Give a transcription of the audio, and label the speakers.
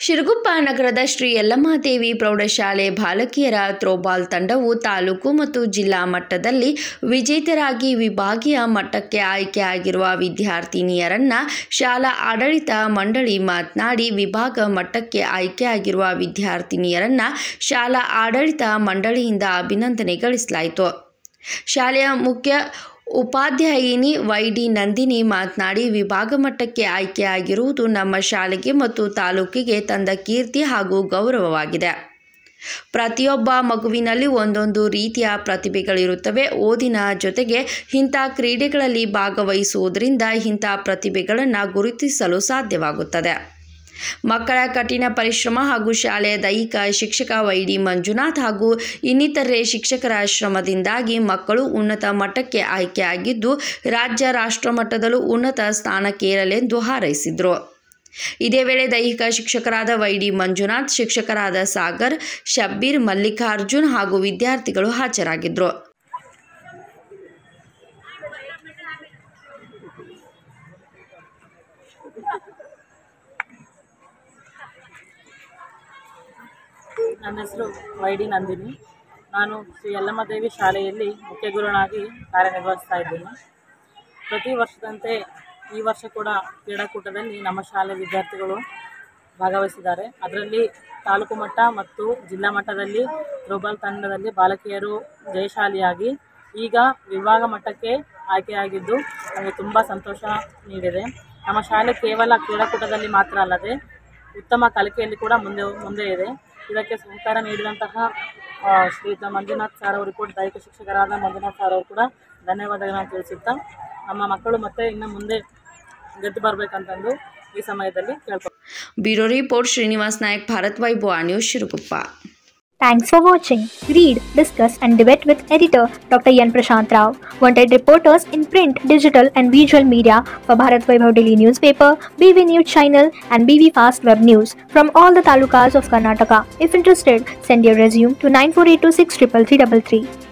Speaker 1: ಶಿರಗುಪ್ಪ ನಗರದ ಶ್ರೀ ಯಲ್ಲಮ್ಮಾದೇವಿ ಪ್ರೌಢಶಾಲೆ ಬಾಲಕಿಯರ ಥ್ರೋಬಾಲ್ ತಂಡವು ತಾಲೂಕು ಮತ್ತು ಜಿಲ್ಲಾ ಮಟ್ಟದಲ್ಲಿ ವಿಜೇತರಾಗಿ ವಿಭಾಗೀಯ ಮಟ್ಟಕ್ಕೆ ಆಯ್ಕೆಯಾಗಿರುವ ವಿದ್ಯಾರ್ಥಿನಿಯರನ್ನ ಶಾಲಾ ಆಡಳಿತ ಮಂಡಳಿ ಮಾತನಾಡಿ ವಿಭಾಗ ಮಟ್ಟಕ್ಕೆ ಆಯ್ಕೆಯಾಗಿರುವ ವಿದ್ಯಾರ್ಥಿನಿಯರನ್ನ ಶಾಲಾ ಆಡಳಿತ ಮಂಡಳಿಯಿಂದ ಅಭಿನಂದನೆ ಗಳಿಸಲಾಯಿತು ಶಾಲೆಯ ಮುಖ್ಯ ಉಪಾಧ್ಯಾಯಿನಿ ವೈ ಡಿ ನಂದಿನಿ ಮಾತನಾಡಿ ವಿಭಾಗ ಮಟ್ಟಕ್ಕೆ ಆಯ್ಕೆಯಾಗಿರುವುದು ನಮ್ಮ ಶಾಲೆಗೆ ಮತ್ತು ತಾಲೂಕಿಗೆ ತಂದ ಕೀರ್ತಿ ಹಾಗೂ ಗೌರವವಾಗಿದೆ ಪ್ರತಿಯೊಬ್ಬ ಮಗುವಿನಲ್ಲಿ ಒಂದೊಂದು ರೀತಿಯ ಪ್ರತಿಭೆಗಳಿರುತ್ತವೆ ಓದಿನ ಜೊತೆಗೆ ಇಂಥ ಕ್ರೀಡೆಗಳಲ್ಲಿ ಭಾಗವಹಿಸುವುದರಿಂದ ಇಂಥ ಪ್ರತಿಭೆಗಳನ್ನು ಗುರುತಿಸಲು ಸಾಧ್ಯವಾಗುತ್ತದೆ ಮಕ್ಕಳ ಕಠಿಣ ಪರಿಶ್ರಮ ಹಾಗೂ ಶಾಲೆಯ ದೈಹಿಕ ಶಿಕ್ಷಕ ವೈ ಡಿ ಮಂಜುನಾಥ್ ಹಾಗೂ ಇನ್ನಿತರೆ ಶಿಕ್ಷಕರ ಶ್ರಮದಿಂದಾಗಿ ಮಕ್ಕಳು ಉನ್ನತ ಮಟ್ಟಕ್ಕೆ ಆಯ್ಕೆಯಾಗಿದ್ದು ರಾಜ್ಯ ರಾಷ್ಟ್ರ ಮಟ್ಟದಲ್ಲೂ ಉನ್ನತ ಸ್ಥಾನಕ್ಕೇರಲೆಂದು ಹಾರೈಸಿದರು ಇದೇ ವೇಳೆ ದೈಹಿಕ ಶಿಕ್ಷಕರಾದ ವೈ ಡಿ ಮಂಜುನಾಥ್ ಶಿಕ್ಷಕರಾದ ಸಾಗರ್ ಶಬ್ಬೀರ್ ಮಲ್ಲಿಕಾರ್ಜುನ್ ಹಾಗೂ ವಿದ್ಯಾರ್ಥಿಗಳು ಹಾಜರಾಗಿದ್ದರು
Speaker 2: ನನ್ನ ಹೆಸರು ವೈ ಡಿ ನಂದಿನಿ ನಾನು ಶ್ರೀ ಯಲ್ಲಮ್ಮದೇವಿ ಶಾಲೆಯಲ್ಲಿ ಮುಖ್ಯ ಗುರುನಾಗಿ ಕಾರ್ಯನಿರ್ವಹಿಸ್ತಾ ಇದ್ದೇನೆ ಪ್ರತಿ ವರ್ಷದಂತೆ ಈ ವರ್ಷ ಕೂಡ ಕ್ರೀಡಾಕೂಟದಲ್ಲಿ ನಮ್ಮ ಶಾಲೆ ವಿದ್ಯಾರ್ಥಿಗಳು ಭಾಗವಹಿಸಿದ್ದಾರೆ ಅದರಲ್ಲಿ ತಾಲೂಕು ಮಟ್ಟ ಮತ್ತು ಜಿಲ್ಲಾ ಮಟ್ಟದಲ್ಲಿ ಥ್ರೋಬಾಲ್ ತಂಡದಲ್ಲಿ ಬಾಲಕಿಯರು ಜಯಶಾಲಿಯಾಗಿ ಈಗ ವಿಭಾಗ ಮಟ್ಟಕ್ಕೆ ಆಯ್ಕೆಯಾಗಿದ್ದು ನನಗೆ ತುಂಬ ಸಂತೋಷ ನೀಡಿದೆ ನಮ್ಮ ಶಾಲೆ ಕೇವಲ ಕ್ರೀಡಾಕೂಟದಲ್ಲಿ ಮಾತ್ರ ಅಲ್ಲದೆ ಉತ್ತಮ ಕಲಿಕೆಯಲ್ಲಿ ಕೂಡ ಮುಂದೆ ಮುಂದೆ ಇದೆ ಇದಕ್ಕೆ ಸಹಕಾರ ನೀಡಿದಂತಹ ಆ, ಶ್ರೀಯುತ ಮಂಜುನಾಥ್ ಸರ್ ಅವರು ಕೂಡ ದೈಹಿಕ ಶಿಕ್ಷಕರಾದ ಮಂಜುನಾಥ್ ಸರ್ ಅವರು ಕೂಡ ಧನ್ಯವಾದಗಳನ್ನು ತಿಳಿಸುತ್ತಾ ನಮ್ಮ ಮಕ್ಕಳು ಮತ್ತೆ ಇನ್ನು ಮುಂದೆ ಗೆದ್ದು ಬರಬೇಕಂತಂದು ಈ ಸಮಯದಲ್ಲಿ ಕೇಳ್ಕೊ
Speaker 1: bureau report Srinivas Nayak Bharat Vaibhava news Siraguppa
Speaker 3: Thanks for watching. Read, discuss, and debate with editor Dr. Yan Prashant Rao. Wanted reporters in print, digital, and visual media for Bharat Vaibhav Daily Newspaper, BV News Channel, and BV Fast Web News from all the talukas of Karnataka. If interested, send your resume to 9482633333.